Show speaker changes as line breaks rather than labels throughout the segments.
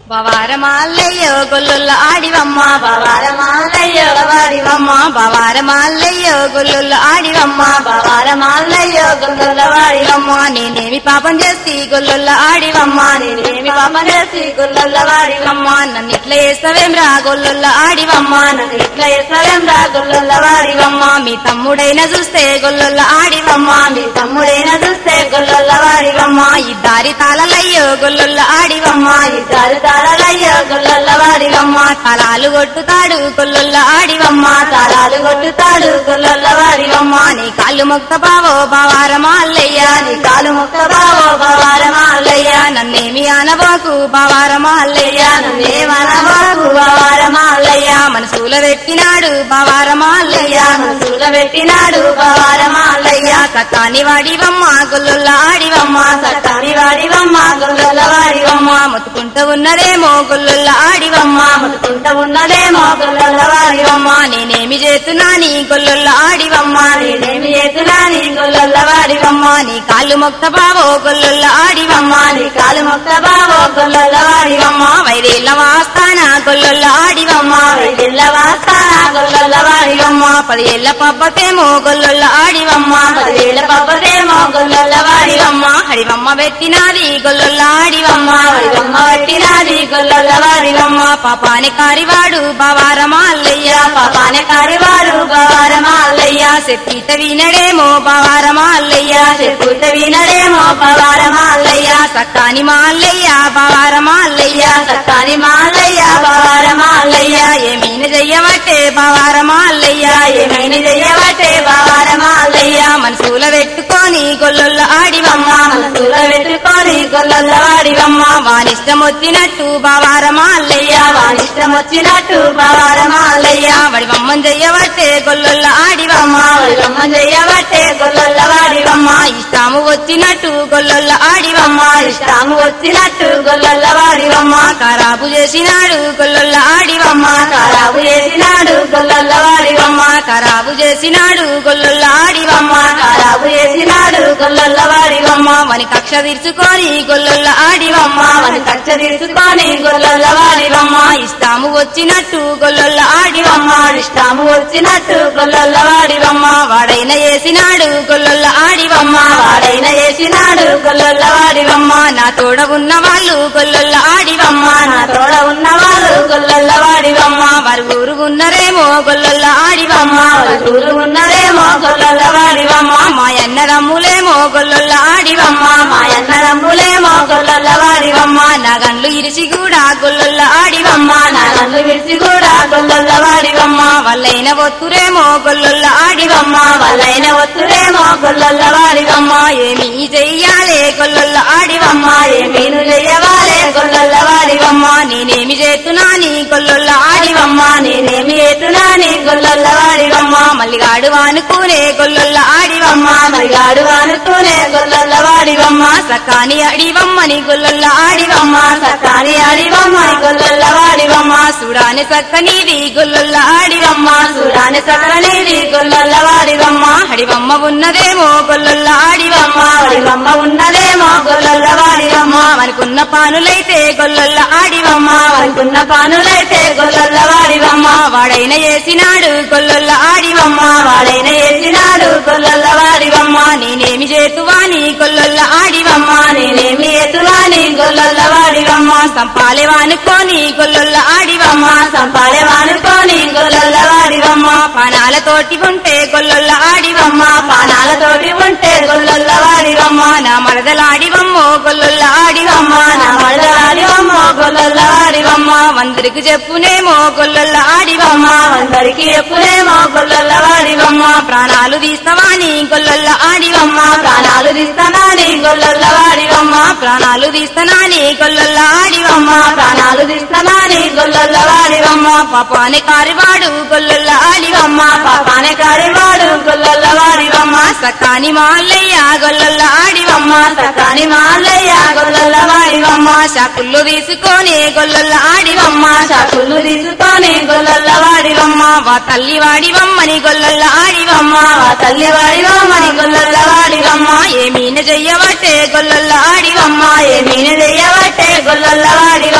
బవారమాల్లయ్యో గొల్లుల్ల ఆడివమ్మ బవారమాల్లయ్యో వాడివమ్మ బవారమాల్లయ్యో గొల్లుల్ల ఆడివమ్మ బవారమాల్లయ్యో గొల్లుల్ల వాడివమ్మ నేనేమి పాపం చేసి గొల్లుల్ల ఆడివమ్మ నేనేమి పాపం చేసి గొల్లుల్ల వాడివమ్మ నన్ను ఇట్లా చేస్తావేం రా గొల్లుల్ల ఆడివమ్మ నన్ను ఇట్లా చేస్తావేం రా గొల్లుల్ల వాడివమ్మ మీ తమ్ముడైనా చూస్తే గొల్లుల్ల ఆడివమ్మ మీ తమ్ముడైనా చూస్తే గొల్లుల్ల వాడివమ్మ ఈ దారి తాళలయ్యో గొల్లుల్ల ఆడివమ్మ ఈ దారి తాళలయ్యో గొల్లుల్ల వాడివమ్మ తలాలు కొట్టుతాడు గొల్లుల్ల ఆడివమ్మ తలాలు కొట్టుతాడు గొల్లుల్ల వాడివమ్మ నీ కాళ్ళు మొక్త బావో బావారమాల్లయ్య నీ కాలు మొక్త బావో బావారమాల్లయ్య నన్నేమి అనబోకు బావారమాల్లయ్య నన్నేమనబోకు బావారమాల్లయ్య మనసుల పెట్టినాడు బావారమాల్లయ్య మనసుల పెట్టినాడు బావారమాల్లయ్య సకాని వాడివమ్మ గొల్లుల్ల ఆడివమ్మ సకాని వాడివమ్మ గొల్లుల్ల వాడివమ్మ ముత్తుకుంటూ ఉన్నదేమో గొల్లుల్ల ఆడివమ్మ ముత్తుకుంటూ ఉన్నదేమో గొల్లుల్ల వాడివమ్మ నేనేమి చేస్తున్నా నీ గొల్లుల్ల ఆడివమ్మ నేనేమి చేస్తున్నా నీ గొల్లుల్ల వాడివమ్మ నీ కాళ్ళు మొక్త బావో గొల్లుల్ల ఆడివమ్మ నీ కాళ్ళు మొక్త బావో గొల్లుల్ల వాడివమ్మ వైరేళ్ళ వాస్తాన గొల్లుల్ల ఆడివమ్మ వైరేళ్ళ వాస్తాన గొల్లుల్ల వాడివమ్మ పదివేళ్ళ పబ్బతేమో గొల్లుల్ల ఆడివమ్మ పదివేళ్ళ పబ్బతేమో గొల్లుల్ల వాడివమ్మ హరివమ్మ పెట్టినాది గొల్లుల్ల ఆడివమ్మ హరివమ్మ పెట్టినాది గొల్లుల్ల వాడివమ్మ పాపాని కారివాడు బావారమాల్లయ్య పాపాని కారివాడు బావారమాల్లయ్య చెప్పిత వినడేమో బావారమాల్లయ్య చెప్పిత వినడేమో బావారమాల్లయ్య సక్కాని మాల్లయ్య బావారమాల్లయ్య సక్కాని మాల్లయ్య బావారమాల్లయ్య ఏమైనా చెయ్యవట్టే బావారమాల్లయ్య ఏమైనా చెయ్యవట్టే బావారమాల్లయ్య మనసుల పెట్టుకొని గొల్లొల్ల ఆడివమ్మ మనసుల పెట్టుకొని గొల్లొల్ల ఆడివమ్మ వానిష్టం వచ్చినట్టు బావారమాల్లయ్య వానిష్టం వచ్చినట్టు బావారమాల్లయ్య వడివమ్మం చెయ్యవట్టే గొల్లొల్ల ఆడివమ్మ వడివమ్మం చెయ్యవట్టే గొల్లొల్ల వాడివమ్మ ఇష్టాము వచ్చినట్టు గొల్లొల్ల ఆడివమ్మ ఇష్టాము వచ్చినట్టు గొల్లొల్ల వాడివమ్మ ఖరాబు చేసినాడు గొల్లొల్ల ఆడివమ్మ ఖరాబు చేసినాడు గొల్లొల్ల వాడివమ్మ ఖరాబు చేసినాడు గొల్లొల్ల ఆడివమ్మ ఖరాబు చేసినాడు గొల్లొల్ల వాడివమ్మ వని కక్ష తీర్చుకొని గొల్లొల్ల ఆడివమ్మ వని కక్ష తీర్చుకొని గొల్లొల్ల వాడివమ్మ ఇష్టాము వచ్చినట్టు గొల్లొల్ల ఆడివమ్మ ఇష్టాము వచ్చినట్టు గొల్లొల్ల వాడివమ్మ వాడైన చేసినాడు గొల్లొల్ల ఆడివమ్మ వాడైన చేసినాడు గొల్లొల్ల వాడివమ్మ నా తోడ ఉన్న వాళ్ళు గొల్లొల్ల ఆడివమ్మ నా తోడ ఉన్న వాళ్ళు గొల్లొల్ల వాడివమ్మ వారు ఊరు ఉన్నరేమో గొల్లొల్ల ఆడివమ్మ వారు ఊరు ఉన్నరేమో గొల్లొల్ల వాడివమ్మ మా అన్న రమ్ములేమో గొల్లొల్ల ఆడివమ్మ మా అన్న రమ్ములేమో గొల్లొల్ల వాడివమ్మ నా గండ్లు ఇరిసి కూడా గొల్లొల్ల ఆడివమ్మ నా గండ్లు విరిసి కూడా గొల్లొల్ల వాడివమ్మ వాళ్ళైన ఒత్తురేమో గొల్లొల్ల ఆడివమ్మ వాళ్ళైన ఒత్తురేమో గొల్లొల్ల వాడివమ్మ ఏమి చెయ్యాలే గొల్లొల్ల ఆడివమ్మ ఏమీను చెయ్యవాలే గొల్లొల్ల వాడివమ్మ నేనేమి చేతున్నా నీ గొల్లొల్ల ఆడివమ్మ నేనేమి చేతున్నా నీ గొల్లొల్ల వాడివమ్మ మల్లిగాడు వానుకునే గొల్లొల్ల ఆడివమ్మ మల్లిగాడు వానుకునే గొల్లొల్ల వాడివమ్మ సకాని అడివమ్మని గొల్లొల్ల ఆడివమ్మ సకాని అడివమ్మని గొల్లొల్ల వాడివమ్మ సుడాని సక్కనీది గొల్లొల్ల ఆడివమ్మ సుడాని సక్కనీది గొల్లొల్ల వాడివమ్మ హడివమ్మ ఉన్నదేమో గొల్లొల్ల ఆడివమ్మ హడివమ్మ ఉన్నదేమో గొల్లొల్ల వాడివమ్మ మనకున్న పానులైతే గొల్లొల్ల ఆడివమ్మ మనకున్న పానులైతే గొల్లొల్ల వాడివమ్మ వాడైన చేసినాడు గొల్లొల్ల ఆడివమ్మ వాడైన చేసినాడు గొల్లొల్ల వాడివమ్మ నేనేమి చేతువాని గొల్లొల్ల ఆడివమ్మ నేనేమి చేతువాని గొల్లొల్ల వాడివమ్మ సంపాలే వానుకోని గొల్లొల్ల ఆడివమ్మ సంపాలే వానుకోని గొల్లొల్ల వాడివమ్మ పానాలతోటి ఉంటే గొల్లొల్ల ఆడివమ్మ పానాలతోటి ఉంటే గొల్లొల్ల వాడివమ్మ నా మరదలాడివమ్మో గొల్లొల్ల ఆడివమ్మ నా మరదలాడివమ్మో గొల్లొల్ల ఆడివమ్మ వందరికి చెప్పునేమో గొల్లొల్ల ఆడివమ్మ వందరికి చెప్పునేమో గొల్లొల్ల వాడివమ్మ ప్రాణాలు తీస్తావాని గొల్లొల్ల ఆడివమ్మ ప్రాణాలు తీస్తానాని గొల్లొల్ల వాడివమ్మ ప్రాణాలు తీస్తానాని గొల్లొల్ల ఆడివమ్మ ప్రాణాలు తీస్తానాని గొల్లొల్ల వాడివమ్మ పాపాని కారివాడు గొల్లొల్ల ఆడివమ్మ పాపాని కారివాడు గొల్లొల్ల వాడివమ్మ సకాని మాల్లయ్య గొల్లొల్ల ఆడివమ్మ సకాని మాల్లయ్య గొల్లొల్ల వాడివమ్మ శాకుళ్ళు తీసుకొని గొల్లొల్ల ఆడివమ్మ శాకుళ్ళు తీసుకొని గొల్లొల్ల వాడివమ్మ వా తల్లి వాడివమ్మని గొల్లొల్ల ఆడివమ్మ వా తల్లి వాడివమ్మని గొల్లొల్ల వాడివమ్మ ఏమీన చెయ్యవట్టే గొల్లొల్ల ఆడివమ్మ ఏమీన చెయ్యవట్టే గొల్లొల్ల వాడివమ్మ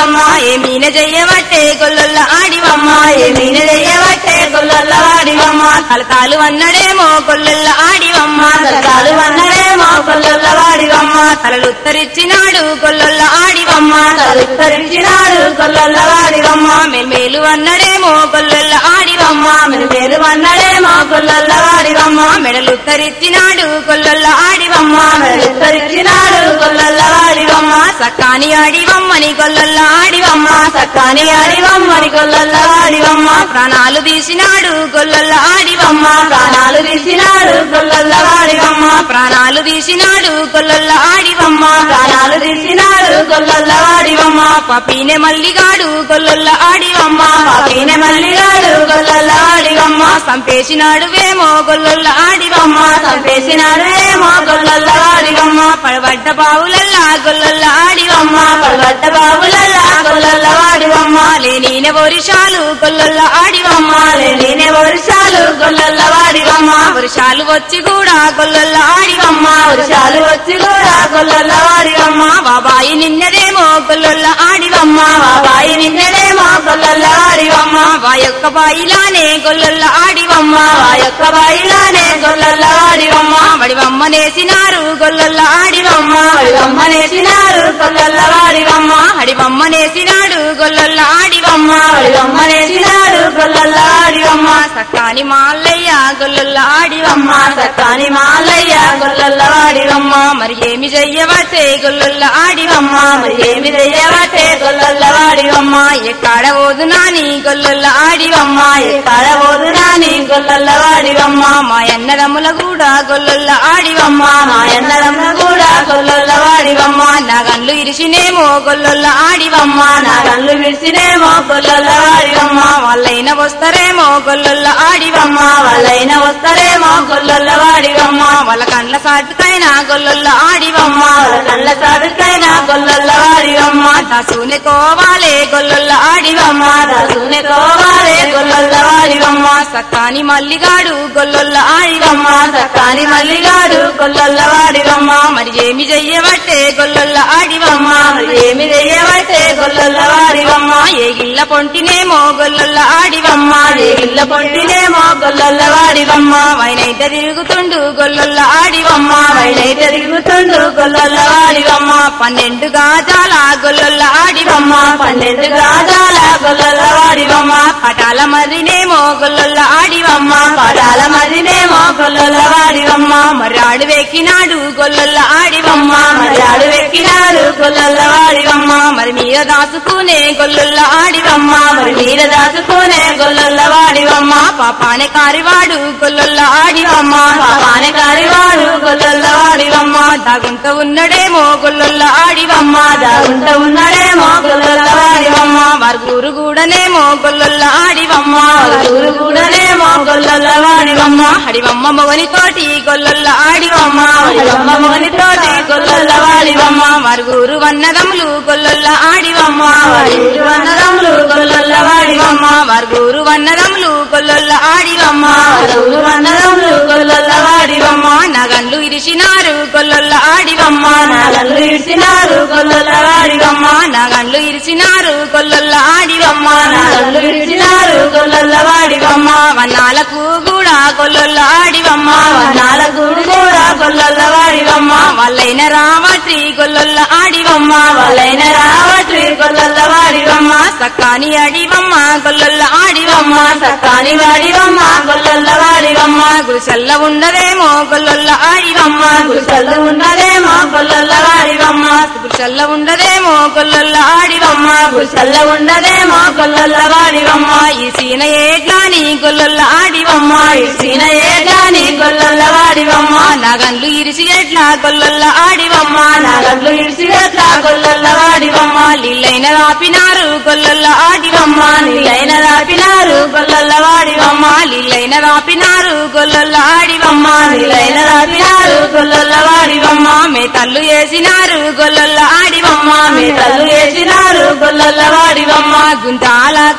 ఏమీన చెయ్యబట్టే గొల్లొల్ల ఆడివమ్మ ఏమీన చెయ్యబట్టే గొల్లొల్ల ఆడివమ్మ తలతాలు అన్నడేమో గొల్లొల్ల ఆడివమ్మ తలతాలు అన్నడేమో గొల్లొల్ల ఆడివమ్మ తలలుత్తరిచ్చినాడు గొల్లొల్ల ఆడివమ్మ తలలుత్తరిచ్చినాడు గొల్లొల్ల ఆడివమ్మ మెల్మేలు అన్నడేమో గొల్లొల్ల ఆడివమ్మ మెల్మేలు అన్నడేమో గొల్లొల్ల ఆడివమ్మ మెడలుత్తరిచ్చినాడు గొల్లొల్ల ఆడివమ్మ మెడలుత్తరిచ్చినాడు గొల్లొల్ల ఆడివమ్మ సక్కాని ఆడివమ్మని గొల్లొల్ల ఆడివమ్మ సక్కాని ఆడివమ్మని గొల్లొల్ల ఆడివమ్మ ప్రాణాలు తీసినాడు గొల్లొల్ల ఆడివమ్మ ప్రాణాలు తీసినాడు గొల్లొల్ల ఆడివమ్మ ప్రాణాలు తీసినాడు గొల్లొల్ల ఆడివమ్మ ప్రాణాలు తీసినాడు గొల్లొల్ల ఆడివమ్మ పపీనే మల్లిగాడు గొల్లొల్ల ఆడివమ్మ పపీనే మల్లిగాడు గొల్లొల్ల ఆడివమ్మ సంపేసినాడు వేమో గొల్లొల్ల ఆడివమ్మ సంపేసినాడు వేమో గొల్లొల్ల ఆడివమ్మ పడబడ్డ బావులల్లా గొల్లొల్ల ఆడివమ్మ పడబడ్డ బావులల్లా గొల్లొల్ల ఆడివమ్మ లేనినే వరుషాలు గొల్లొల్ల ఆడివమ్మ లేనినే వరుషాలు గొల్లొల్ల ఆడివమ్మ వరుషాలు వచ్చి కూడా గొల్లొల్ల ఆడివమ్మ వరుషాలు వచ్చి కూడా గొల్లొల్ల ఆడివమ్మ బాబాయి నిన్నదేమో గొల్లొల్ల ఆడివమ్మ బాబాయి నిన్నదేమో గొల్లొల్ల ఆడివమ్మ వా యొక్క బాయిలానే గొల్లొల్ల ఆడివమ్మ వా యొక్క బాయిలానే గొల్లొల్ల ఆడివమ్మ వడివమ్మ నేసినారు గొల్లొల్ల ఆడివమ్మ వడివమ్మ నేసినారు గొల్లొల్ల ఆడివమ్మ హడివమ్మ నేసినాడు గొల్లొల్ల ఆడివమ్మ వడివమ్మ నేసినాడు గొల్లొల్ల ఆడివమ్మ సక్కాని మాల్లయ్య గొల్లొల్ల ఆడివమ్మ సక్కాని మాల్లయ్య గొల్లొల్ల ఆడివమ్మ మరి ఏమి చెయ్యవతే గొల్లొల్ల ఆడివమ్మ మరి ఏమి చెయ్యవతే గొల్లొల్ల ఆడివమ్మ ఎక్కడ ఓదు నాని గొల్లొల్ల ఆడివమ్మ ఎక్కడ ఓదు నాని గొల్లొల్ల ఆడివమ్మ మా ఎన్నదమ్ముల కూడా గొల్లొల్ల ఆడివమ్మ మా ఎన్నదమ్ముల కూడా గొల్లొల్ల ఆడివమ్మ నా గన్లు ఇరిసినేమో గొల్లొల్ల ఆడివమ్మ నా గన్లు విరిసినేమో గొల్లొల్ల ఆడివమ్మ వాళ్ళైన వస్తారేమో గొల్లొల్ల ఆడివమ్మ వాళ్ళైన వస్తారేమో గొల్లొల్ల ఆడివమ్మ వాళ్ళ కండ్ల సాటుకైనా గొల్లొల్ల ఆడివమ్మ వాళ్ళ కండ్ల సాటుకైనా గొల్లొల్ల ఆడివమ్మ దాసునే కోవాలే గొల్లొల్ల ఆడివమ్మ దాసునే కోవాలే గొల్లొల్ల ఆడివమ్మ సక్కాని మల్లిగాడు గొల్లొల్ల ఆడివమ్మ సక్కాని మల్లిగాడు గొల్లొల్ల ఆడివమ్మ మరి ఏమి చెయ్యబట్టే గొల్లొల్ల ఆడివమ్మ మరి ఏమి చెయ్యబట్టే గొల్లొల్ల ఆడివమ్మ ఏ గిల్ల పొంటినేమో గొల్లొల్ల ఆడివమ్మ ఏ గిల్ల పొంటినేమో గొల్లొల్ల ఆడివమ్మ వైనైతే తిరుగుతుండు గొల్లొల్ల ఆడివమ్మ వైనైతే తిరుగుతుండు గొల్లొల్ల ఆడివమ్మ పన్నెండు గాజాల గొల్లొల్ల ఆడివమ్మ పన్నెండు గాజాల గొల్లొల్ల ఆడివమ్మ పటాల మరినేమో గొల్లొల్ల ఆడివమ్మ పటాల మరినేమో గొల్లొల్ల ఆడివమ్మ మర్రాడు వెక్కినాడు గొల్లొల్ల ఆడివమ్మ మర్రాడు వెక్కినాడు గొల్లొల్ల ఆడివమ్మ మరి మీద దాచుకునే గొల్లొల్ల ఆడివమ్మ మరి మీద దాచుకునే గొల్లొల్ల వాడివమ్మ పాపానే కారివాడు గొల్లొల్ల ఆడివమ్మ పాపానే కారివాడు గొల్లొల్ల ఆడివమ్మ దాగుంట ఉన్నడేమో గొల్లొల్ల ఆడివమ్మ దాగుంట ఉన్నడేమో గొల్లొల్ల ఆడివమ్మ వారుగురు కూడానేమో గొల్లొల్ల ఆడివమ్మ వారుగురు కూడానేమో గొల్లొల్ల వాడివమ్మ హడివమ్మ మొగని తోటి గొల్లొల్ల ఆడివమ్మ హడివమ్మ మొగని తోటి గొల్లొల్ల వాడివమ్మ వారుగురు వన్నదములు గొల్లొల్ల ఆడివమ్మ వారుగురు వన్నదములు గొల్లొల్ల వాడివమ్మ వారుగురు వన్నదములు గొల్లొల్ల ఆడివమ్మ వారుగురు వన్నదములు గొల్లొల్ల వాడివమ్మ నగన్లు ఇరిసినారు గొల్లొల్ల ఆడివమ్మ నగన్లు ఇరిసినారు గొల్లొల్ల ఆడివమ్మ నగన్లు ఇరిసినారు గొల్లొల్ల ఆడివమ్మ నగన్లు ఇరిసినారు గొల్లొల్ల వాడివమ్మ వన్నాలకు కూడా గొల్లొల్ల ఆడివమ్మ వన్నాలకు కూడా గొల్లొల్ల వాడివమ్మ వాళ్ళైన రావట్రి గొల్లొల్ల ఆడివమ్మ వాళ్ళైన రావట్రి గొల్లొల్ల వాడివమ్మ సక్కాని అడివమ్మ గొల్లొల్ల ఆడివమ్మ సక్కాని వాడివమ్మ గొల్లొల్ల వాడివమ్మ గుడిసెల్ల ఉండదేమో గొల్లొల్ల ఆడివమ్మ గుడిసెల్ల ఉండదేమో గొల్లొల్ల వాడివమ్మ గుడిసెల్ల ఉండదేమో గొల్లొల్ల ఆడివమ్మ గుడిసెల్ల ఉండదేమో గొల్లొల్ల వాడివమ్మ ఈ సీన ఏట్లాని గొల్లొల్ల ఆడివమ్మ ఈ సీన ఏట్లాని గొల్లొల్ల వాడివమ్మ నగన్లు ఇరిసి ఎట్లా గొల్లొల్ల ఆడివమ్మ నగన్లు ఇరిసి ఎట్లా గొల్లొల్ల వాడివమ్మ లీలైన రాపినారు గొల్లొల్ల ఆడివమ్మ నీలైన రాపినారు గొల్లొల్ల వాడివమ్మ లీలైన రాపినారు గొల్లొల్ల ఆడివమ్మ నీలైన రాపినారు గొల్లొల్ల వాడివమ్మ మేతల్లు వేసినారు గొల్లొల్ల ఆడివమ్మ మేతల్లు వేసినారు గొల్లొల్ల వాడివమ్మ గుంతాలకు కూడా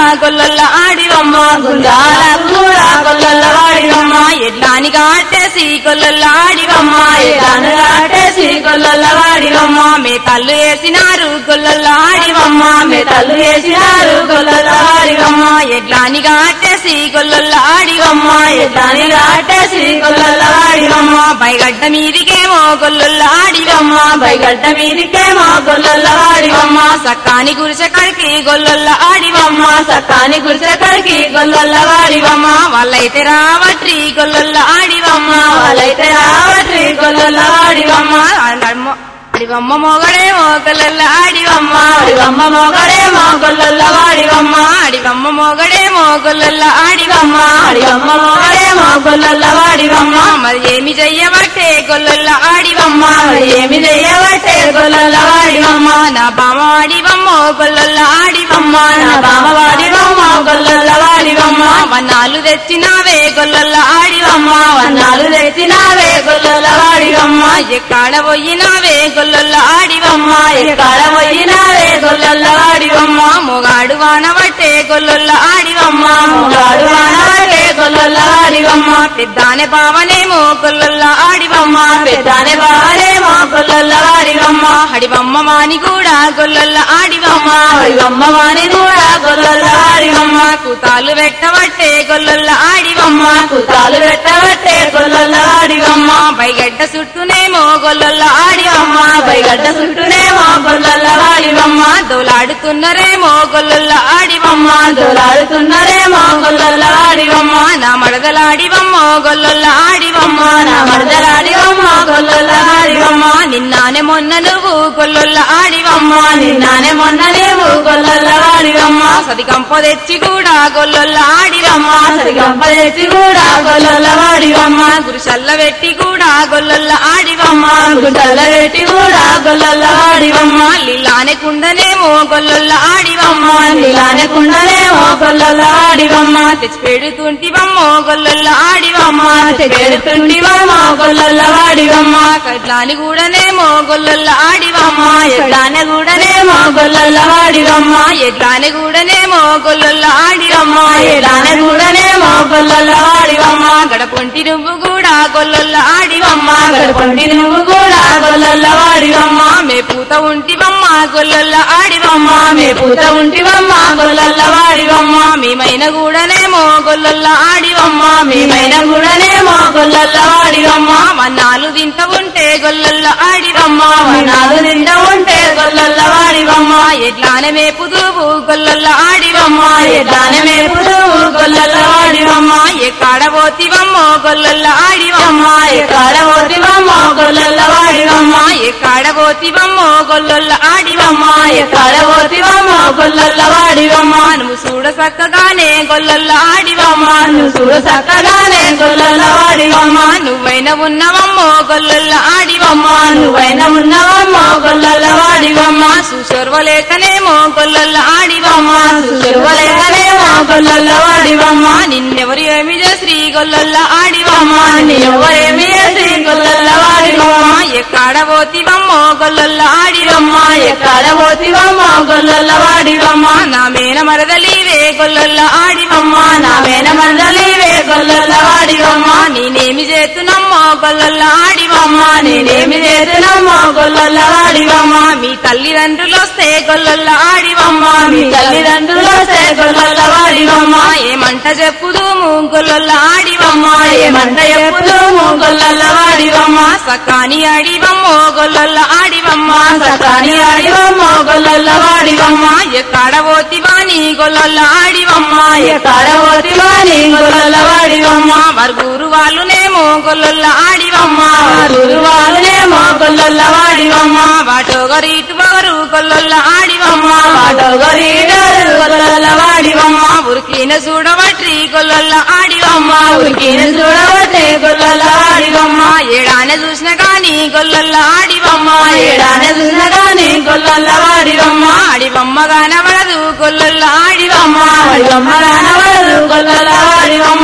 గొల్లొల్ల ఆడివమ్మ
గుండాలకు కూడా గొల్లల వాడివమ్మ
ఎడ్లాని కాటేసి గొల్లొల్ల ఆడివమ్మ
ఎడాను కాటేసి గొల్లల వాడివమ్మ
మే తల్లు వేసినారు గొల్లొల్ల ఆడివమ్మ
మే తల్లు వేసినారు గొల్లల వాడివమ్మ
ఎడ్లాని కాటేసి గొల్లొల్ల ఆడివమ్మ
ఎడాని కాటేసి గొల్లల వాడివమ్మ
బైగడ్డ మీదికేమో గొల్లొల్ల ఆడివమ్మ
బైగడ్డ మీదికేమో గొల్లల వాడివమ్మ
సక్కాని గురిస కడికి గొల్లొల్ల ఆడివమ్మ
సత్తాని గురిసెక్కడికి గొల్లల వాడివమ్మ
వాళ్ళైతే రావట్రి గొల్లొల్ల ఆడివమ్మ
వాళ్ళైతే రావట్రి గొల్లల వాడివమ్మ
ఆడమ్మ ఆడివమ్మ మొగడేమో గొల్లొల్ల ఆడివమ్మ
వాడివమ్మ మొగడేమో గొల్లల వాడివమ్మ
ఆడివమ్మ మొగడేమో గొల్లొల్ల ఆడివమ్మ
వాడివమ్మ మొగడేమో గొల్లల వాడివమ్మ
మరి ఏమి చెయ్యబట్టే గొల్లొల్ల ఆడివమ్మ
మరి ఏమి చెయ్యబట్టే గొల్లల వాడివమ్మ
నా బామ ఆడివమ్మ గొల్లొల్ల ఆడివమ్మ
నా బామ వాడివమ్మ గొల్లల వాడివమ్మ
వన్నాలు తెచ్చినావే గొల్లొల్ల ఆడివమ్మ
వన్నాలు తెచ్చినావే గొల్లల వాడివమ్మ
ఎక్కడ పోయినావే గొల్లొల్ల ఆడివమ్మ
ఎక్కడ పోయినావే గొల్లల వాడివమ్మ
మొగాడు వానబట్టే గొల్లొల్ల ఆడివమ్మ
మొగాడు వానబట్టే గొల్లల వాడివమ్మ
పెద్దానే బావనేమో గొల్లొల్ల ఆడివమ్మ
పెద్దానే బావనేమో గొల్లల వాడివమ్మ
హడివమ్మ మాని కూడా గొల్లొల్ల ఆడివమ్మ
వాడివమ్మ వాని కూడా గొల్లల వాడివమ్మ
కూతాలు పెట్టబట్టే గొల్లొల్ల ఆడివమ్మ
కుతాలు పెట్టబట్టే గొల్లల వాడివమ్మ
బైగడ్డ చుట్టూనేమో గొల్లొల్ల ఆడివమ్మ
బైగడ్డ చుట్టూనేమో గొల్లల వాడివమ్మ
దోలాడుతున్నరేమో గొల్లొల్ల ఆడివమ్మ
దోలాడుతున్నారేమో గొల్లల వాడివమ్మ
నా మడదలాడివమ్మ గొల్లొల్ల ఆడివమ్మ
నా మరదలాడివమ్మ గొల్లల వాడివమ్మ
నిన్నానే మొన్న నువ్వు గొల్లొల్ల ఆడివమ్మ
నిన్నానే మొన్ననేమో గొల్లల వాడివమ్మ
సది కంప తెచ్చి కూడా గొల్లొల్ల ఆడివమ్మ
సరిగంప తెచ్చి కూడా గొల్లల వాడివమ్మ
గురుసల్ల పెట్టి కూడా గొల్లొల్ల ఆడివమ్మ
గుడ్డల పెట్టి కూడా గొల్లల వాడివమ్మ
లీలానే కుండనేమో గొల్లొల్ల ఆడివమ్మ
నీలానే కుండనేమో గొల్లల వాడివమ్మ
తెచ్చి పెడుతుంటివమ్మ గొల్లొల్ల ఆడివమ్మ
పెడుతుండివమ్మ గొల్లల వాడివమ్మ
కట్లాని కూడానేమో గొల్లొల్ల ఆడివమ్మ
ఎడానే కూడానేమో గొల్లల వాడివమ్మ
ఎట్లానే కూడానేమో గొల్లొల్ల ఆడివమ్మ
ఎడానే కూడానేమో గొల్లల వాడివమ్మ
గడపొంటి నువ్వు కూడా గొల్లొల్ల ఆడివమ్మ
గడపండి నువ్వు కూడా గొల్లల వాడివమ్మ
మే పూత ఉంటివమ్మ గొల్లొల్ల ఆడివమ్మ
మే పూత ఉంటివమ్మ గొల్లల వాడివమ్మ
మేమైన కూడానేమో గొల్లొల్ల ఆడివమ్మ
మేమైన కూడానేమో గొల్లల వాడివమ్మ
వన్నాలు తింట ఉంటే గొల్లొల్ల ఆడివమ్మ
వనాలు నిండా ఉంటే గొల్లల వాడివమ్మ
ఎట్లానే మేపుదువు గొల్లొల్ల ఆడివమ్మ
ఎడానే మేపుడు గొల్లల వాడివమ్మ
ఎక్కడ పోతివమ్మో గొల్లొల్ల ఆడివమ్మ
ఎక్కడ పోతివమ్మ గొల్లల వాడివమ్మ
ఎక్కడ పోతివమ్మో గొల్లొల్ల ఆడివమ్మ
ఎక్కడ పోతివమ్మ గొల్లల వాడివమ్మ
నువ్వు చూడ చక్కగానే గొల్లొల్ల ఆడివమ్మ
నువ్వు చూడు చక్కగానే గొల్లల వాడివమ్మ
నువ్వైన ఉన్నవమ్మో గొల్లొల్ల ఆడివమ్మ
నువ్వైన ఉన్నవమ్మ గొల్లల వాడివమ్మ
సుశోర్వలేకనేమో గొల్లొల్ల ఆడివమ్మ
సుశుభలేకనేమో గొల్లల వాడివమ్మ
నిన్నెవరు ఏమి చేసి గొల్లొల్ల ఆడివమ్మ
నీ ఎవరేమి చేసి గొల్లల వాడివమ్మ
ఎక్కడ పోతివమ్మో గొల్లొల్ల ఆడివమ్మ
ఎక్కడ పోతివమ్మ గొల్లల వాడివమ్మ
నా మేన మరదలీవే గొల్లొల్ల ఆడివమ్మ
నా మేన మందలివే గొల్లల వాడివమ్మ
నేనేమి చేతునమ్మో గొల్లొల్ల ఆడివమ్మ
నేనేమి చేసినమ్మ గొల్లల వాడివమ్మ
మీ తల్లిదండ్రులు వస్తే గొల్లొల్ల ఆడివమ్మ
మీ తల్లిదండ్రులు వస్తే గొల్లల వాడివమ్మ
ఏమంట చెప్పుదుము గొల్లొల్ల ఆడివమ్మ
ఏమంట ఎప్పుడు గొల్లల వాడివమ్మ
సకాని ఆడివమ్మో గొల్లొల్ల ఆడివమ్మ
సకాని ఆడివమ్మ గొల్లల వాడివమ్మ
ఎక్కడ పోతివాని గొల్లొల్ల ఆడివమ్మ
ఎక్కడ పోతివాని గొల్లల వాడివమ్మ
వరుగురు వాళ్ళునేమో గొల్లొల్ల ఆడివమ్మ
గురువాలునేమో గొల్లల వాడివమ్మ
వాటోగరీటు వగరు గొల్లొల్ల ఆడివమ్మ
వాటో గరీడారు గొల్లల వాడివమ్మ
ఉరికిన చూడవట్రి గొల్లొల్ల ఆడివమ్మ
ఉరికిన చూడవతే గొల్లల వాడివమ్మ
ఏడాన చూసిన గాని గొల్లొల్ల ఆడివమ్మ
ఏడానే చూసినగాని గొల్లల వాడివమ్మ
ఆడివమ్మ గానవడదు గొల్లొల్ల ఆడివమ్మ
వాడివమ్మ రానవరు గొల్లల వాడివమ్మ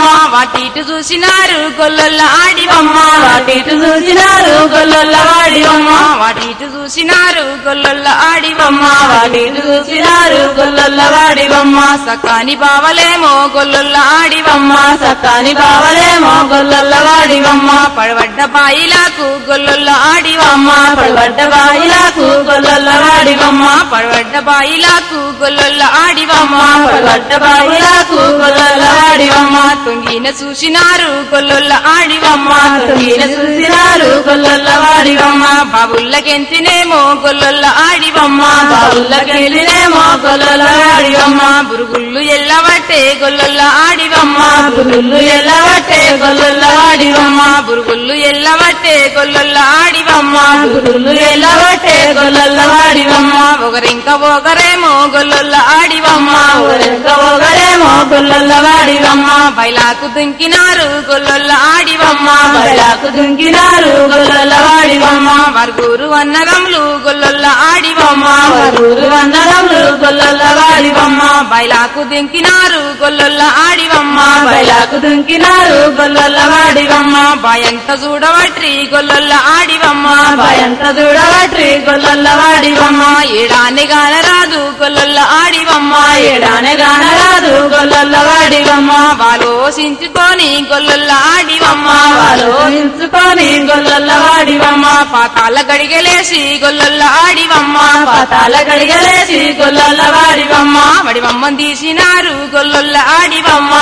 అటు ఇటు చూసినారు గొల్లొల్ల ఆడివమ్మ
వాటి ఇటు చూసినారు గొల్లొల్ల వాడివమ్మ
వాటి ఇటు చూసినారు గొల్లొల్ల ఆడివమ్మ
వాటి ఇటు చూసినారు గొల్లొల్ల వాడివమ్మ
సకాని బావలేమో గొల్లొల్ల ఆడివమ్మ
సత్తాని బావలేమో గొల్లొల్ల వాడివమ్మ
పడబడ్డ బాయిలకు గొల్లొల్ల ఆడివమ్మ
పడబడ్డ బాయిలకు గొల్లొల్ల వాడివమ్మ
పడబడ్డ బాయిలకు గొల్లొల్ల ఆడివమ్మ
పడబడ్డ బాయిలకు గొల్లొల్ల వాడివమ్మ
తొంగిన చూసినారు గొల్లొల్ల ఆడివమ్మ
ఈయన చూసినారు గొల్లొల్ల వాడివమ్మ
బాబుల్లకెంతినేమో గొల్లొల్ల ఆడివమ్మ
బావులకెళ్ళినేమో గొల్లొల్ల వాడివమ్మ
బురుగుళ్ళు ఎల్లబట్టే గొల్లొల్ల ఆడివమ్మ
బురులు ఎల్లవట్టే గొల్లొల్ల వాడివమ్మ
బురుగుళ్ళు ఎల్లబట్టే గొల్లొల్ల ఆడివమ్మ
బురులు ఎల్లవట్టే గొల్లొల్ల వాడివమ్మ
ఒకరింక ఒకరేమో గొల్లొల్ల ఆడివమ్మ
ఊరెంక ఒకరేమో గొల్లొల్ల వాడివమ్మ
బయలాకు దుంకినారు గొల్లొల్ల ఆడివమ్మ
బయలాకు దుంకినారు గొల్లొల్ల వాడివమ్మ
వరుగురు అన్నదమ్ములు గొల్లొల్ల ఆడివమ్మ
ఊరు వందరములు గొల్లొల్ల వాడివమ్మ
బయలాకు దుంకినారు గొల్లొల్ల ఆడివమ్మ
బయలాకు దుంకినారు గొల్లొల్ల వాడివమ్మ
భయంత చూడవట్రి గొల్లొల్ల ఆడివమ్మ
భయంత చూడవట్రి గొల్లొల్ల వాడివమ్మ
ఏడాన్ని గానరాదు గొల్లొల్ల ఆడివమ్మ
ఏడానే గానరాదు గొల్లొల్ల వాడివమ్మ
ఆలోచించుకొని గొల్లొల్ల ఆడివమ్మ
ఆలోచించుకొని గొల్లొల్ల వాడివమ్మ
పాతాల గడిగలేసి గొల్లొల్ల ఆడివమ్మ
పాతాల గడిగలేసి గొల్లొల్ల వాడివమ్మ
వడివమ్మని తీసినారు గొల్లొల్ల ఆడివమ్మ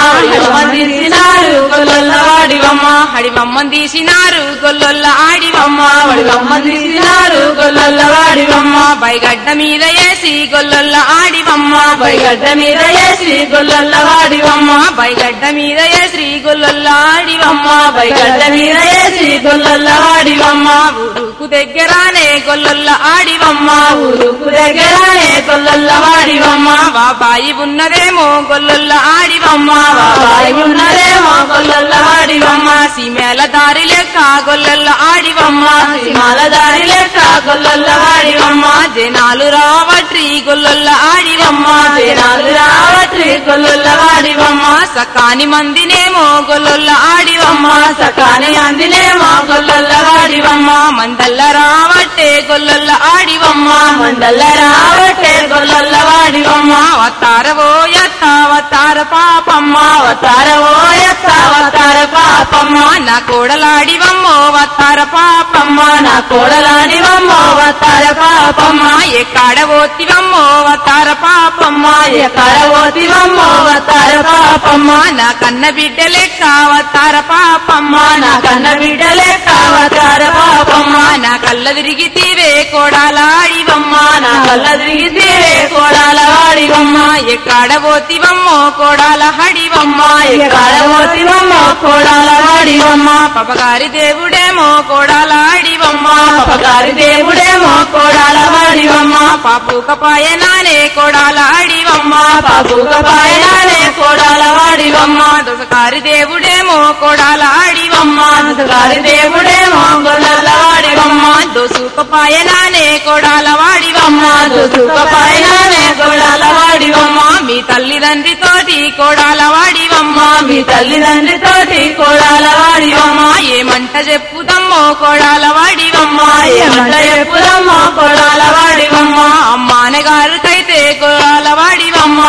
తీసినారు గొల్లొల్ల వాడివమ్మ
హడివమ్మని తీసినారు గొల్లొల్ల ఆడివమ్మ
వాడివమ్మ తీసినారు గొల్లొల్ల వాడివమ్మ
బైగడ్డ మీద వేసి గొల్లొల్ల ఆడివమ్మ
పైగడ్డ మీద వేసి గొల్లొల్ల వాడివమ్మ
బైగడ్డ మీద వేసి గొల్లొల్ల ఆడివమ్మ
పైగడ్డ మీద వేసి గొల్లొల్ల వాడివమ్మ
ఊరుకు దగ్గరానే గొల్లొల్ల ఆడివమ్మ
ఊరుకు దగ్గరనే గొల్లొల్ల వాడివమ్మ
బాబాయి ఉన్నదేమో గొల్లొల్ల ఆడివమ్మ
బాబాయి ఉన్నదేమో గొల్లొల్ల వాడివమ్మ
సీమేల దారి లెక్క గొల్లొల్ల ఆడివమ్మ
సింహాల దారి లెక్క గొల్లొల్ల వాడివమ్మ
జనాలు రావట్రి గొల్లొల్ల ఆడివమ్మ
జనాలు రావట్రి గొల్లొల్ల వాడివమ్మ
సకాని మందినేమో గొల్లొల్ల ఆడివమ్మ
సకాని అందినేమో గొల్లొల్ల వాడివమ్మ
మందల్ల రావట్టే గొల్లొల్ల ఆడివమ్మ
మండల రావట్టే గొల్లొల్ల వాడివమ్మ
అవతారవో యత్త అవతార పాపమ్మ
అవతార ఓ ఎత్త అవతార పాపమ్మ
నా కోడలాడివమ్మో అవతార పాపమ్మ
నా కోడలాడివమ్మ అవతార పాపమ్మ
ఎక్కడ పోతివమ్మో అవతార పాపమ్మ
ఎక్కడ పోతివమ్మ అవతార పాపమ్మ
నా కన్న బిడ్డ లెక్క అవతార పాపమ్మ
నా కన్న బిడ్డలే అవతార పాపమ్మ
నా కళ్ళ తిరిగి తీవే కోడాలాడివమ్మ
నా కళ్ళ తిరిగితే కోడాల వాడివమ్మ
ఎక్కడ పోతివమ్మో కోడాల హడివమ్మ
ఎక్కడ పోతివమ్మ కోడాల వాడివమ్మ
పపగారి దేవుడేమో కోడాల ఆడివమ్మ
పపగారి దేవుడేమో కోడాల వాడివమ్మ
పాపుక పాయనానే కోడాల ఆడివమ్మ
పాపుక పాయనానే కోడాల వాడివమ్మ
దొసకారి దేవుడేమో కోడాల ఆడివమ్మ
గారి దేవుడేమో గొల్లల వాడివమ్మ
దోసుక పాయనానే కోడాల వాడివమ్మ
దుసుక పాయనానే కోడాల వాడివమ్మ
మీ తల్లిదండ్రితోటి కోడాల వాడివమ్మ
మీ తల్లిదండ్రితోటి కోడాల వాడివమ్మ
ఏమంట చెప్పుదమ్మో కోడాల వాడివమ్మ
ఏమంట ఎప్పుడమ్మో కోడాల వాడివమ్మ
అమ్మానగారికైతే కోడాల వాడివమ్మ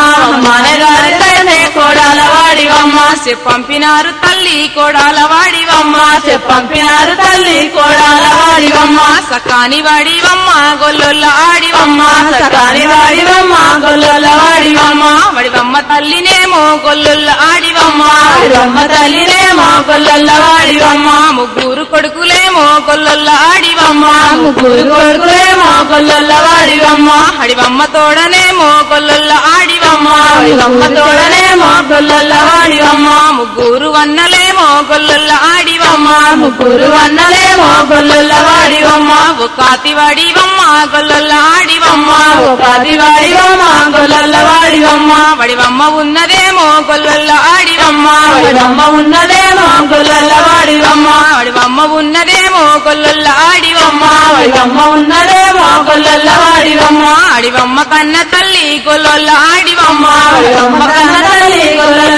మనగారితోనే కోడాల వాడివమ్మ
పంపినారు తల్లి కోడాల వాడివమ్మ
పంపినారు తల్లి కోడాల వాడివమ్మ
సకాని వాడివమ్మ గొల్లొల్ల ఆడివమ్మ
సకాని వాడివమ్మ గొల్లల వాడివమ్మ
వడివమ్మ తల్లినేమో గొల్లొల్ల ఆడివమ్మ
వాడివమ్మ తల్లినేమో గొల్లల వాడివమ్మ
ముగ్గురు కొడుకులేమో గొల్లొల్ల ఆడివమ్మ
ముగ్గురు కొడుకులేమో గొల్లల వాడివమ్మ
హడివమ్మ తోడనేమో గొల్లొల్ల ఆడివమ్మ
వాడివమ్మ తోడనేమో గొల్లల వాడివమ్మ
ముగ్గురు వన్నలేమో గొల్లొల్ల ఆడివమ్మ
ముగ్గురు అన్నలేమో గొల్లల వాడివమ్మ
ఒకాతి వాడివమ్మ గొల్లొల్ల ఆడివమ్మ
ఉపాధి వాడివమ్మ గొల్లల వాడివమ్మ
వడివమ్మ ఉన్నదేమో గొల్లొల్ల ఆడివమ్మ
వాడివమ్మ ఉన్నదేమో గొల్లల వాడివమ్మ
వడివమ్మ ఉన్నదేమో గొల్లొల్ల ఆడివమ్మ
వాడివమ్మ ఉన్నదేమో గొల్లల వాడివమ్మ
ఆడివమ్మ కన్న తల్లి గొల్లొల్ల ఆడివమ్మ
వాడివమ్మ కన్న తల్లి గొల్లల వాడి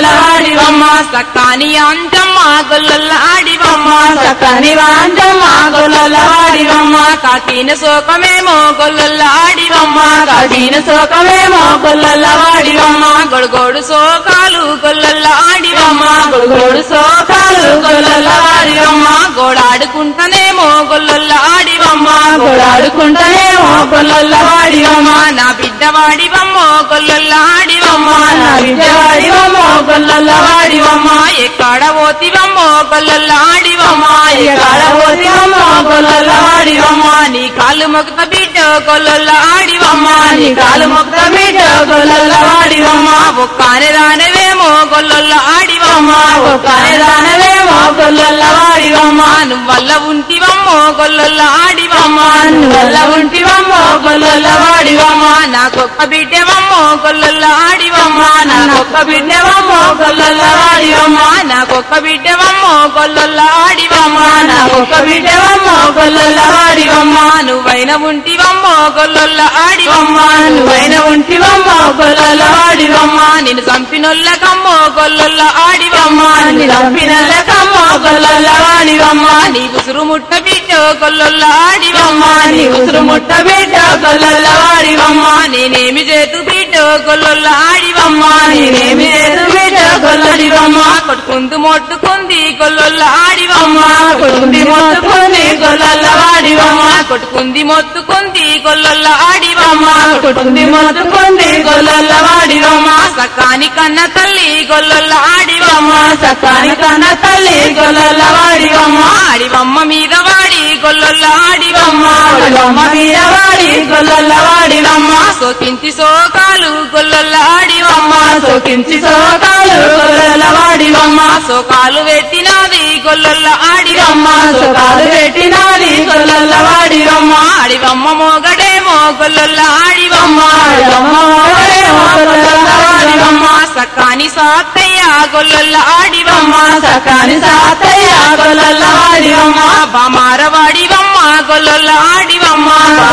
వాడివమ్మ
సక్కాని అంజమ్మ గొల్లొల్ల ఆడివమ్మ
సక్కని వాంజమ్మ గొల్లల వాడివమ్మ
కాకిన శోకమేమో గొల్లొల్ల ఆడివమ్మ
కఠిన శోకమేమో గొల్లల వాడివమ్మ
గొడుగోడు శోకాలు గొల్లొల్ల ఆడివమ్మ
గొడుగోడు శోకాలు గొల్లల వాడివమ్మ
గోడాడుకుంటనేమో గొల్లొల్ల ఆడివమ్మ
గోడాడుకుంటేనేమో గొల్లల వాడివమ్మ
నా బిడ్డ వాడివమ్మ గొల్లొల్ల ఆడివమ్మ
నా విద్య వాడివమ్మ గొల్లల వాడివమ్మ
ఎక్కడ పోతివమ్మ గొల్లొల్ల ఆడివమ్మ
ఎక్కడ పోతివమ్మ గొల్లల వాడివమ్మ
నీ కాళ్ళు మొగత బిడ్డ గొల్లొల్ల ఆడివమ్మ
నీ కాలు మొక్క బిడ్డ గొల్లల వాడివమ్మ
ఒక్కనే రానవేమో గొల్లొల్ల ఆడివమ్మ
ఒక్కనే దానవేమో గొల్లల వాడివమ్మ
నువ్వల్ల ఉంటివమ్మో గొల్లొల్ల ఆడివమ్మ
నువ్వల్ల ఉంటివమ్మ గొల్లల వాడివమ్మ
నాకొక్క బిడ్డవమ్మో గొల్లొల్ల ఆడివమ్మ
నాకొక్క బిడ్డవమ్మ గొల్లల వాడివమ్మ
నాకొక్క బిడ్డవమ్మో గొల్లొల్ల ఆడివమ్మ
నాకొక్క బిడ్డవమ్మ గొల్లల వాడివమ్మ
నువ్వైన ఉంటివమ్మో గొల్లొల్ల ఆడివమ్మ
నువ్వైన ఉంటివమ్మ గొల్లల వాడివమ్మ
నిన్ను చంపినొల్లకమ్మో గొల్లొల్ల ఆడివమ్మ
నీ రంపినలకమ్మ గొల్లల వాడివమ్మ
నీ ఉసురు ముట్ట బిడ్డ గొల్లొల్ల ఆడివమ్మ
నీ ఉసురు ముట్ట బిడ్డ గొల్లల వాడివమ్మ
నేనేమి చేతు బిడ్డ గొల్లొల్ల ఆడివమ్మ
నేనేమి లేదు బిడ్డ గొల్లడివమ్మ
కొట్టుకుందు మొట్టుకుంది గొల్లొల్ల ఆడివమ్మ
కొట్టుకుంది మొత్తుకుంది గొల్లల వాడివమ్మ
కొట్టుకుంది మొత్తుకుంది గొల్లొల్ల ఆడివమ్మ
కొట్టుకుంది మొత్తుకుంది గొల్లల వాడివమ్మ
సకాని కన్న తల్లి గొల్లొల్ల ఆడివమ్మ
సకాని కన్న తల్లి గొల్లల వాడివమ్మ
ఆడివమ్మ మీద వాడి గొల్లొల్ల ఆడివమ్మ
వాడివమ్మ మీద వాడి గొల్లల వాడివమ్మ
సోకించి సోకాలు గొల్లొల్ల ఆడివమ్మ
సోకించి సోకాలు గొల్లల వాడివమ్మ
సోకాలు పెట్టినది గొల్లొల్ల ఆడివమ్మ
సోకాలు పెట్టినాది గొల్లల వాడివమ్మ
ఆడివమ్మ మోగడేమో గొల్లొల్ల ఆడివమ్మ
వాడివమ్మ వాడేమో గొల్లల వాడివమ్మ
సకాని సాత్తయ్య గొల్లొల్ల ఆడివమ్మ
సకాని సాతయ్య గొల్లల వాడివమ్మ
బామార వాడివమ్మ గొల్లొల్ల ఆడివమ్మ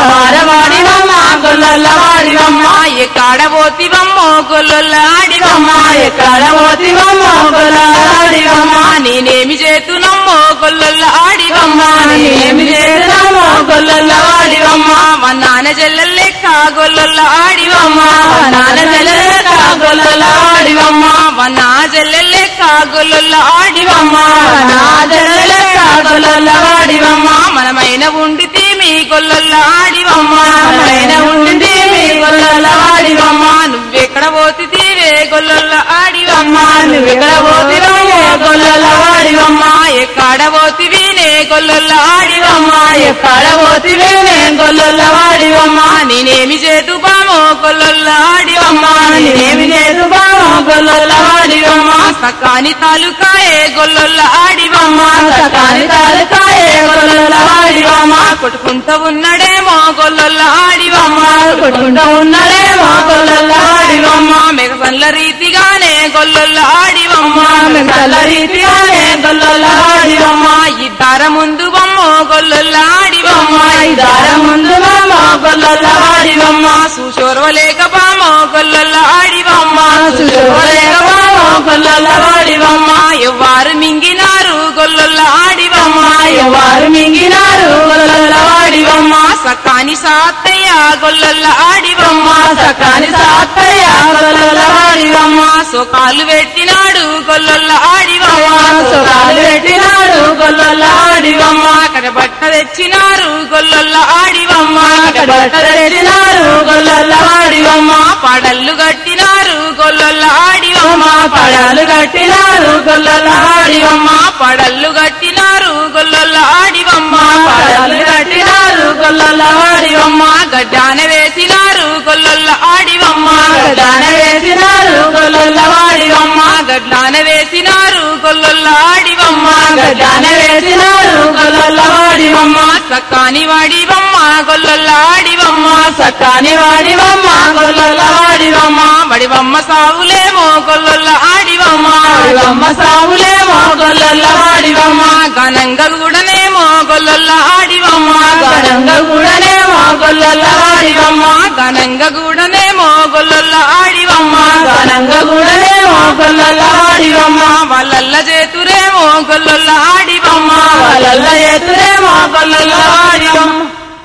వాడివమ్మ గొల్లల వాడివమ్మ
ఎక్కడ పోతివమ్మ గొల్లొల్ల ఆడివమ్మ
ఎక్కడ పోతివమ్మ గొల్లల వాడివమ్మ
నేనేమి చేతునమ్మో గొల్లొల్ల ఆడివమ్మ
ఏమి చేసినామో గొల్లల వాడివమ్మ
మా నాన్న చెల్లెలు లెక్క గొల్లొల్ల ఆడివమ్మ
నాన్న చెల్లెలక గొల్లల వాడివమ్మ
మా నా చెల్లెలు లెక్క గొల్లొల్ల ఆడివమ్మ
నా చెల్లెలక గొల్లల వాడివమ్మ
మనమైన ఉండి తీమి గొల్లొల్ల ఆడివమ్మ
మనమైన ఉండి మీ గొల్లల వాడివమ్మ
నువ్వెక్కడ పోతి తీవే గొల్లొల్ల ఆడివమ్మ
నువ్వెక్కడ పోతివమ్మ గొల్లల వాడివమ్మ
ఎక్కడ పోతివినే గొల్లొల్ల ఆడివమ్మ
ఎక్కడ పోతివేనే గొల్లల వాడివమ్మ
నేనేమి చేతు బామో గొల్లొల్ల ఆడివమ్మ
నేనేమి లేదు బావ గొల్లల వాడివమ్మ
సకాని తాలూకాయే గొల్లొల్ల ఆడివమ్మ
సకాని తాలకాయే గొల్లల వాడివమ్మ
కొట్టుకుంటూ ఉన్నడేమో గొల్లొల్ల ఆడివమ్మ
కొట్టుకుంటూ ఉన్నడేమో గొల్లల వాడివమ్మ
మెగసన్ల రీతిగానే గొల్లొల్ల ఆడివమ్మ
మెగల రీతిగానే గొల్లల వాడివమ్మ
ఇద్దర ముందు బొమ్మో గొల్లొల్ల ఆడివమ్మ
దార ముందు మామ గొల్లల వాడివమ్మ
సుశోర్వలేక బామో గొల్లొల్ల ఆడివమ్మ
సుశోభలేక మామ గొల్లల వాడివమ్మ
ఎవ్వారు మింగినారు గొల్లొల్ల ఆడివమ్మ
ఎవరు మింగినారు గొల్లల వాడివమ్మ
సకాని సాత్తయ్య గొల్లొల్ల ఆడివమ్మ
సకాని సాత్తయ్య గొల్లల వాడివమ్మ
సోకాలు పెట్టినాడు గొల్లొల్ల ఆడివమ్మ
సొకాలు పెట్టినాడు గొల్లల వాడివమ్మ
కడబట్ట తెచ్చినారు గొల్లొల్ల ఆడివమ్మ
బట్ట తెచ్చినారు గొల్లల వాడివమ్మ
పడళ్ళు కట్టినారు గొల్లొల్ల ఆడివమ్మ
పడాలు కట్టినారు గొల్లల వాడివమ్మ
పడళ్ళు కట్టినారు గొల్లొల్ల ఆడివమ్మ
పడాలు కట్టినారు గొల్లల వాడివమ్మ
గడ్డాన వేసినారు గొల్లొల్ల ఆడివమ్మ
దాన వేసినారు గొల్లల వాడివమ్మ
గడ్డాన వేసినారు గొల్లొల్ల ఆడివమ్మ
దాన వేసినారు గొల్లల వాడివమ్మ
సక్కాని వాడివమ్మ గొల్లొల్ల ఆడివమ్మ
సకాని వాడివమ్మ గొల్లల వాడివమ్మ
బడివమ్మ సావులేమో గొల్లొల్ల ఆడివమ్మ
వాడివమ్మ సావులేమో గొల్లల వాడివమ్మ
ఘనంగా కూడానేమో గొల్లొల్ల ఆడివమ్మ
గణంగా కూడానేమో గొల్లల వాడివమ్మ
ఘనంగా కూడానేమో
గొల్లొల్ల ఆడివమ్మ
ఘనంగా కూడలేమో గొల్లల వాడివమ్మ
వాళ్ళల్ల చేతురేమో గొల్లొల్ల ఆడివమ్మ
వాళ్ళల్ల ఎత్తురేమో గొల్లల వాడివమ్మ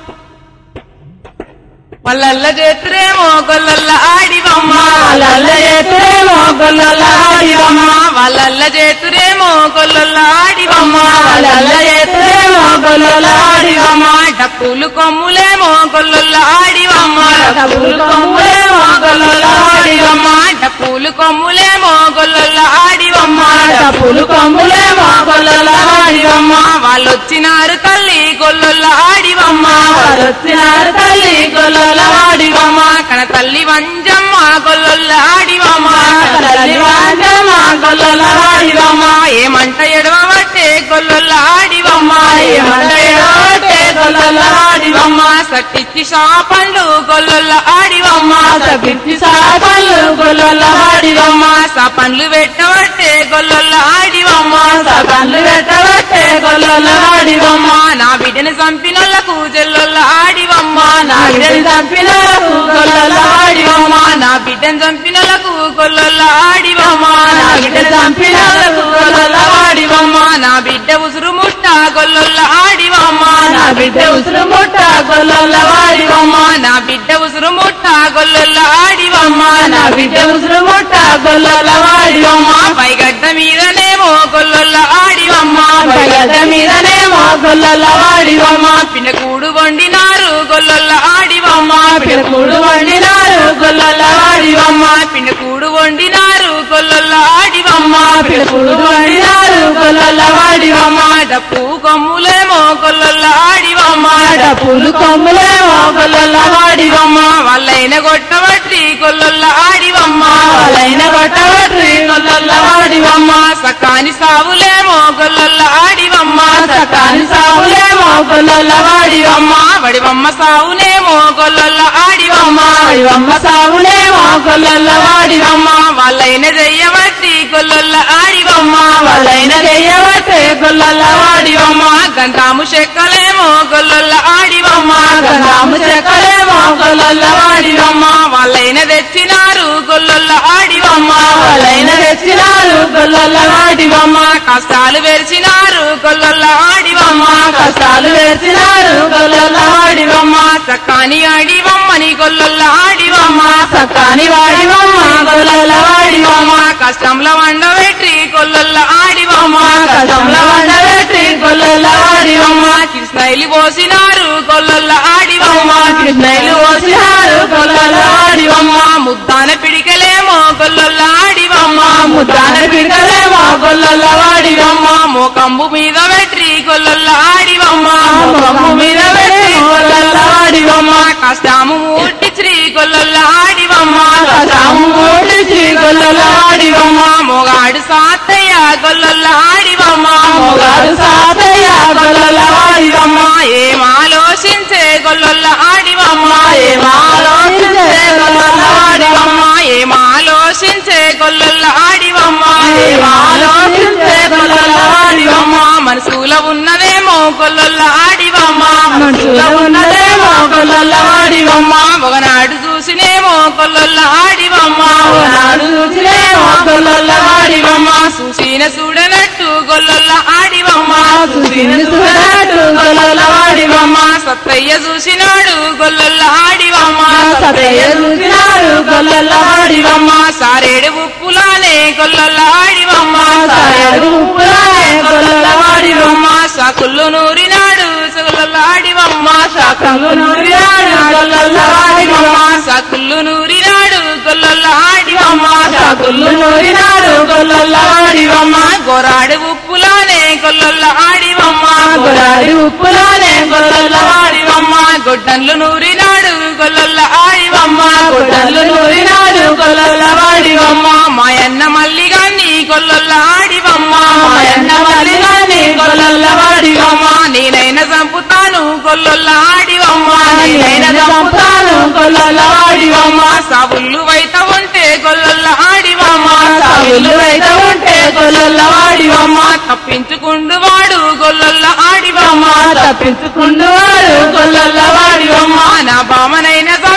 వాళ్ళల్ల చేతురేమో గొల్లొల్ల ఆడివమ్మ
వాళ్ళల్ల ఎత్తురేమో గొల్లల వాడివమ్మ
వాళ్ళల్ల చేతురేమో గొల్లొల్ల ఆడివమ్మ
వాళ్ళల్ల ఎత్తురేమో గొల్లల వాడివమ్మ
డప్పులు కొమ్ములేమో గొల్లొల్ల ఆడివమ్మ
డబ్బులు కొమ్ములేమో గొల్లల వాడివమ్మ
డప్పులు కొమ్ములేమో గొల్లొల్ల ఆడివమ్మ
డబ్బులు కొమ్ములేమో గొల్లల వాడివమ్మ
వాళ్ళొచ్చినారు తల్లి గొల్లొల్ల ఆడివమ్మ
వాళ్ళొచ్చినారు తల్లి గొల్లల వాడివమ్మ
కన తల్లి వంజమ్మ గొల్లొల్ల ఆడివమ్మ
తల్లి వాడమ్మ గొల్లల వాడివమ్మ
ఏమంట ఎడవబట్టే గొల్లొల్ల ఆడివమ్మ
ఏమంట ఎడవబట్టే గొల్లొల్ల ఆడివమ్మ.
సట్టిచ్చి షాపండు గొల్లొల్ల ఆడివమ్మ
సపిచ్చి సాపళ్ళు గొల్లల వాడివమ్మ
సపండ్లు పెట్టబట్టే గొల్లొల్ల ఆడివమ్మ
సపన్లు పెట్టబట్టే గొల్లల వాడివమ్మ
నా బిడ్డని చంపినోళ్ళకు జల్లొల్ల ఆడివమ్మ
నా బిడ్డని చంపినకు గొల్లల వాడివమ్మ
నా బిడ్డని చంపినోళ్ళకు గొల్లొల్ల ఆడివమ్మ
నా బిడ్డని చంపినకు గొల్లల వాడివమ్మ
నా బిడ్డ ఉసురు ముట్ట గొల్లొల్ల ఆడివమ్మ
నా బిడ్డ ఉసురు ముట్ట గొల్లల వాడివమ్మ
నా బిడ్డ ఉసురు ముట్ట గొల్లొల్ల ఆడివమ్మ
నా బిడ్డ ఉసురు ముట్ట గొల్లల వాడివమ్మ
పైగడ్డ మీదనేమో గొల్లొల్ల ఆడివమ్మ
పైగడ్డ మీదనేమో గొల్లల వాడివమ్మ
పిన్నకూడు వండినారు గొల్లొల్ల ఆడివమ్మ
పిడకుడు వండినారు గొల్లల వాడివమ్మ
పిన్నకూడు వండినారు గొల్లొల్ల ఆడివమ్మ
పిడకుడు వండినారు గొల్లల వాడివమ్మ
డప్పు కొమ్ములేమో గొల్లొల్ల ఆడివమ్మ
డప్పులు కొమ్ములేమో గొల్లల వాడివమ్మ
వాళ్ళైన కొట్టబట్టి గొల్లొల్ల ఆడివమ్మ
వాళ్ళైన కొట్టబట్టి గొల్లల వాడివమ్మ
సకాని సావులేమో గొల్లొల్ల ఆడివమ్మ
సకాని సాగులేమో గొల్లల వాడివమ్మ
వడివమ్మ సావునేమో గొల్లొల్ల ఆడివమ్మ
వాడివమ్మ సాగులేమో గొల్లల వాడివమ్మ
వాళ్ళైన చెయ్యబట్టి గొల్లొల్ల ఆడివమ్మ
వాళ్ళైన చెయ్యబట్టే గొల్లల వాడివమ్మ
గంధాము చెక్కలేమో గొల్లొల్ల ఆడివమ్మ
గంధాము చెక్కలేమో గొల్లల వాడివమ్మ
వాళ్ళైన తెచ్చినారు గొల్లొల్ల ఆడివమ్మ
వాళ్ళైన తెచ్చినారు గొల్లల వాడివమ్మ
కష్టాలు వెరిచినారు గొల్లొల్ల ఆడివమ్మ
కష్టాలు వేసినారు గొల్లల వాడివమ్మ
సకాని ఆడివమ్మని గొల్లొల్ల ఆడివమ్మ
సకాని వాడివమ్మ గొల్లల వాడివమ్మ
కష్టంలో వండబెట్టి గొల్లొల్ల ఆడివమ్మ
కష్టంలో వండబెట్టి గొల్లల వాడివమ్మ
కృష్ణైలి పోసినారు గొల్లొల్ల ఆడివమ్మ
కృష్ణయ్యలు పోసినారు గొల్లల వాడివమ్మ
ముద్దాన పిడికలేమో గొల్లొల్ల ఆడివమ్మ
ముద్దాన పిడకలేమో గొల్లల వాడివమ్మ
మోకంబు మీద పెట్టి గొల్లొల్ల ఆడివమ్మ
ముఖము మీద పెట్టి గొల్లల వాడివమ్మ
కష్టము ఊటి శ్రీ గొల్లొల్ల ఆడివమ్మ
కసాము ఓడిచి గొల్లల వాడివమ్మ
మొగాడు సాతయ్య గొల్లొల్ల ఆడివమ్మ
మొగాడు సాతయ్య గొల్లల వాడివమ్మ
ఏం ఆలోచించే గొల్లొల్ల ఆడివమ్మ
ఏం ఆలోచించే గొల్లల వాడివమ్మ
ఏం ఆలోచించే గొల్లొల్ల ఆడివమ్మ
ఏం ఆలోచించే గొల్లల వాడివమ్మ
మనసులో ఉన్నదేమో గొల్లొల్ల ఆడివమ్మ
మనసులో ఉన్నదేమో గొల్లల వాడివమ్మ
ఒకనాడు చూసినేమో గొల్లొల్ల ఆడివమ్మ
నాడు చూసినేమో గొల్లల వాడివమ్మ
చూసిన చూడనట్టు గొల్లొల్ల ఆడివమ్మ
చూసింది చూడట్టు గొల్లల వాడివమ్మ
సత్తయ్య చూసినాడు గొల్లొల్ల ఆడివమ్మ
సతయ్య చూసినారు గొల్లల వాడివమ్మ
సారేడు ఉప్పులానే గొల్లొల్ల ఆడివమ్మ
సాయడు ఉప్పులానే గొల్లల వాడివమ్మ
సాకుళ్ళు నూరినాడు గొల్లొల్ల ఆడివమ్మ
కళ్ళు నూరినాడు గొల్లల వాడివమ్మ
సాకుళ్ళు నూరినాడు గొల్లొల్ల ఆడివమ్మ
సాకుళ్ళు నూరినాడు గొల్లల వాడివమ్మ
గొరాడు ఉప్పులానే గొల్లొల్ల ఆడివమ్మ
గొరాడి ఉప్పులానే గొల్లల వాడివమ్మ
గొడ్డన్లు నూరినాడు గొల్లొల్ల ఆడివమ్మ
గుడ్డలు నూరినాడు గొల్లల వాడివమ్మ
మాయన్న మల్లిగాన్ని గొల్లొల్ల ఆడివమ్మ
మాయన్న మల్లిగాని గొల్లల వాడివమ్మ
నేనైనా చంపుతాను గొల్లొల్ల ఆడివమ్మ
నేనైన చంపుతాను గొల్లల వాడివమ్మ
సాబుళ్ళు వైత ఉంటే గొల్లొల్ల ఆడివమ్మ
సాగులు అయితే ఉంటే గొల్లల వాడివమ్మ
తప్పించుకుండు వాడు గొల్లొల్ల ఆడివమ్మ
తప్పించుకుండు వాడు గొల్లల వాడివమ్మ
నా బామనైనా చంపి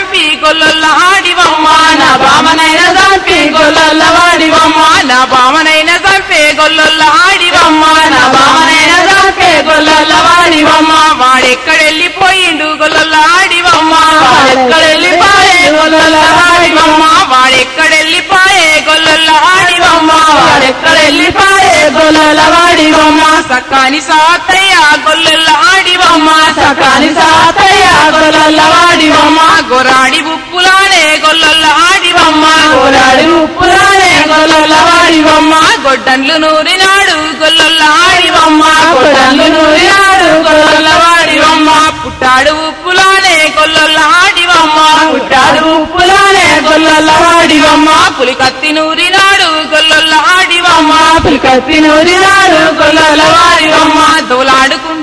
గొల్లొల్ల ఆడివమ్మ నా బామనైన చంపి గొల్లొల్ల వాడివమ్మ నా బామనైన చంపే గొల్లొల్ల ఆడివమ్మ నా బామనైన చంపే గొల్లొల్ల వాడివమ్మ వాడెక్కడెళ్ళిపోయిండు గొల్లొల్ల ఆడివమ్మ వాడెక్కడెళ్ళిపోయే గొల్లొల్ల ఆడివమ్మ వాడెక్కడెళ్ళిపోయే గొల్లొల్ల ఆడివమ్మ వాడెక్కడెళ్ళిపోయే గొల్లొల్ల వాడివమ్మ సకాని సాతయ్య గొల్లొల్ల ఆడివమ్మ సకాని సాతయ్య గొల్లొల్ల వాడివమ్మ గొరాడి ఉప్పులానే గొల్లొల్ల ఆడివమ్మ గొరాడి ఉప్పులానే గొల్లొల్ల వాడివమ్మ గొడ్డండ్లు నూరినాడు గొల్లొల్ల ఆడివమ్మ గొడ్డండ్లు నూరినాడు గొల్లొల్ల వాడివమ్మ పుట్టాడు ఉప్పులానే గొల్లొల్ల ఆడివమ్మ పుట్టాడు ఉప్పులానే గొల్లొల్ల వాడివమ్మ పులి కత్తి నూరినాడు గొల్లొల్ల ఆడివమ్మ పులి కత్తి నూరినాడు గొల్లొల్ల వాడివమ్మ దోలాడుకుంటూ